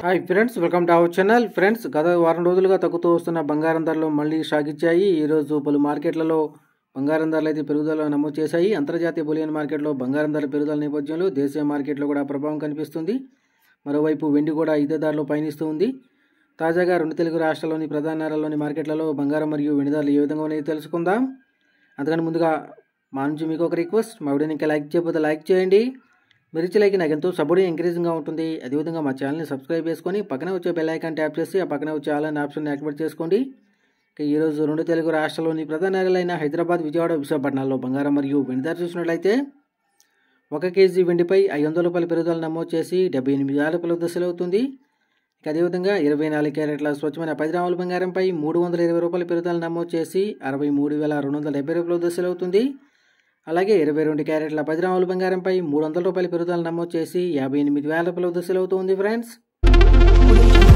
hi friends welcome to our channel friends గత వారం రోజులుగా తగ్గుతూ వస్తున్న బంగారం ధరలు మళ్ళీ సాగిచ్చాయి ఈరోజు పలు మార్కెట్లలో బంగారం ధరలు అయితే పెరుగుదల నమోదు చేశాయి అంతర్జాతీయ బులియన్ మార్కెట్లో బంగారం ధరల పెరుగుదల నేపథ్యంలో దేశీయ మార్కెట్లో కూడా ప్రభావం కనిపిస్తుంది మరోవైపు వెండి కూడా ఇదే ధరలో పయనిస్తూ ఉంది తాజాగా రెండు తెలుగు రాష్ట్రాల్లోని ప్రధాన నగరాల్లోని మార్కెట్లలో బంగారం మరియు వెండి ధరలు ఏ విధంగా ఉన్నాయో తెలుసుకుందాం అందుకని ముందుగా మా నుంచి మీకు ఒక రిక్వెస్ట్ మా వీడియోని ఇంకా లైక్ చేయకపోతే లైక్ చేయండి మీరు ఇచ్చే లైక్ నాకు ఎంతో సపోర్ట్ ఎంకరేజింగ్గా ఉంటుంది అదేవిధంగా మా ఛానల్ని సబ్స్క్రైబ్ చేసుకొని పక్కనే వచ్చే బెల్ ఐకాన్ ట్యాప్ చేసి ఆ పక్కనే వచ్చే ఆల్ అనే ఆప్షన్ యాక్టివేట్ చేసుకోండి ఇక ఈరోజు రెండు తెలుగు రాష్ట్రాల్లోని ప్రధాన నగరాలైన హైదరాబాద్ విజయవాడ విశాఖపట్నాల్లో బంగారం మరియు వెండి ధర చూసినట్లయితే ఒక కేజీ వెండిపై ఐదు వందల రూపాయల పెరుగుదల నమోదు చేసి డెబ్బై ఎనిమిది వేల రూపాయల దశలు అవుతుంది ఇక అదేవిధంగా ఇరవై నాలుగు క్యారెట్ల స్వచ్ఛమైన పది గ్రాముల బంగారంపై మూడు వందల ఇరవై రూపాయల పెరుగుదల నమోదు చేసి అరవై మూడు వేల రెండు వందల డెబ్బై రూపాయల దశలు అవుతుంది అలాగే ఇరవై రెండు క్యారెట్ల పది గ్రాముల బంగారంపై మూడు వందల రూపాయల పెరుగుదల నమోదు చేసి యాభై ఎనిమిది వేల రూపాయల దశలు అవుతుంది ఫ్రెండ్స్